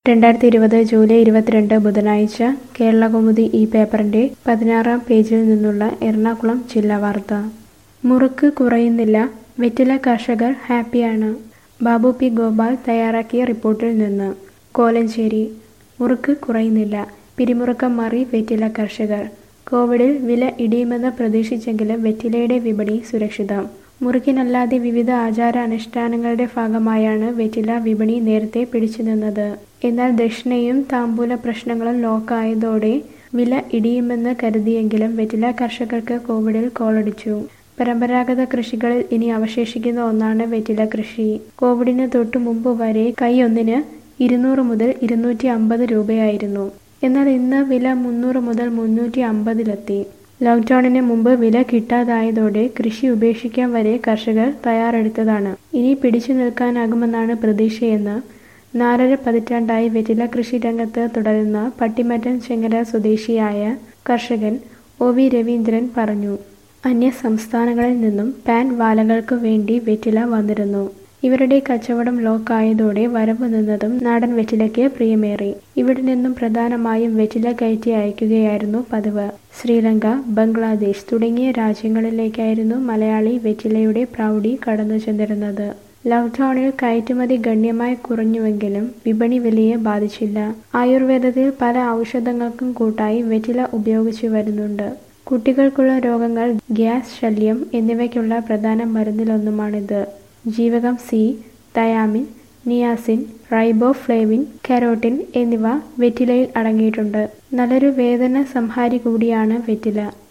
രണ്ടായിരത്തി ഇരുപത് ജൂലൈ ഇരുപത്തിരണ്ട് ബുധനാഴ്ച കേരളകൗമുദി ഈ പേപ്പറിന്റെ പതിനാറാം പേജിൽ നിന്നുള്ള എറണാകുളം ജില്ലാ വാർത്ത മുറുക്ക് കുറയുന്നില്ല വെറ്റില കർഷകർ ഹാപ്പിയാണ് ബാബു പി ഗോപാൽ തയ്യാറാക്കിയ റിപ്പോർട്ടിൽ നിന്ന് കോലഞ്ചേരി മുറുക്ക് കുറയുന്നില്ല പിരിമുറുക്കം മാറി വെറ്റില കർഷകർ കോവിഡിൽ വില ഇടിയുമെന്ന് പ്രതീക്ഷിച്ചെങ്കിലും വെറ്റിലയുടെ വിപണി സുരക്ഷിതം മുറുക്കിനല്ലാതെ വിവിധ ആചാര അനുഷ്ഠാനങ്ങളുടെ ഭാഗമായാണ് വെറ്റില വിപണി നേരത്തെ പിടിച്ചുനിന്നത് എന്നാൽ ദക്ഷിണയും താമ്പൂല പ്രശ്നങ്ങളും ലോക്കായതോടെ വില ഇടിയുമെന്ന് കരുതിയെങ്കിലും വെറ്റില കർഷകർക്ക് കോവിഡിൽ കോളടിച്ചു പരമ്പരാഗത കൃഷികളിൽ ഇനി അവശേഷിക്കുന്ന ഒന്നാണ് വെറ്റില കൃഷി കോവിഡിന് തൊട്ടു മുമ്പ് വരെ കൈയൊന്നിന് ഇരുന്നൂറ് മുതൽ ഇരുന്നൂറ്റി അമ്പത് രൂപയായിരുന്നു എന്നാൽ ഇന്ന് വില മുന്നൂറ് മുതൽ മുന്നൂറ്റി അമ്പതിലെത്തി ലോക്ക്ഡൌണിന് മുമ്പ് വില കിട്ടാതായതോടെ കൃഷി ഉപേക്ഷിക്കാൻ വരെ കർഷകർ തയ്യാറെടുത്തതാണ് ഇനി പിടിച്ചു നിൽക്കാനാകുമെന്നാണ് പ്രതീക്ഷയെന്ന് നാലര പതിറ്റാണ്ടായി വെറ്റില കൃഷി രംഗത്ത് തുടരുന്ന പട്ടിമറ്റം ചെങ്ങര സ്വദേശിയായ കർഷകൻ ഒ വി രവീന്ദ്രൻ പറഞ്ഞു അന്യ സംസ്ഥാനങ്ങളിൽ നിന്നും പാൻ വാലകൾക്ക് വേണ്ടി വെറ്റില വന്നിരുന്നു ഇവരുടെ കച്ചവടം ലോക്കായതോടെ വരവ് നിന്നതും നാടൻ വെറ്റിലയ്ക്ക് പ്രിയമേറി ഇവിടെ നിന്നും പ്രധാനമായും വെറ്റില കയറ്റി അയക്കുകയായിരുന്നു പതിവ് ശ്രീലങ്ക ബംഗ്ലാദേശ് തുടങ്ങിയ രാജ്യങ്ങളിലേക്കായിരുന്നു മലയാളി വെറ്റിലയുടെ പ്രൗഢി കടന്നു ചെന്നിരുന്നത് ലോക്ക്ഡൌണിൽ കയറ്റുമതി ഗണ്യമായി കുറഞ്ഞുവെങ്കിലും വിപണി വിലയെ ബാധിച്ചില്ല ആയുർവേദത്തിൽ പല ഔഷധങ്ങൾക്കും കൂട്ടായി വെറ്റില ഉപയോഗിച്ചു വരുന്നുണ്ട് കുട്ടികൾക്കുള്ള രോഗങ്ങൾ ഗ്യാസ് ശല്യം എന്നിവയ്ക്കുള്ള പ്രധാന മരുന്നിലൊന്നുമാണിത് ജീവകം C thiamine niacin riboflavin carotene എന്നിവ വെറ്റിലയിൽ അടങ്ങിയിട്ടുണ്ട് നല്ലൊരു വേദന സംഹാരി കൂടിയാണ് വെറ്റില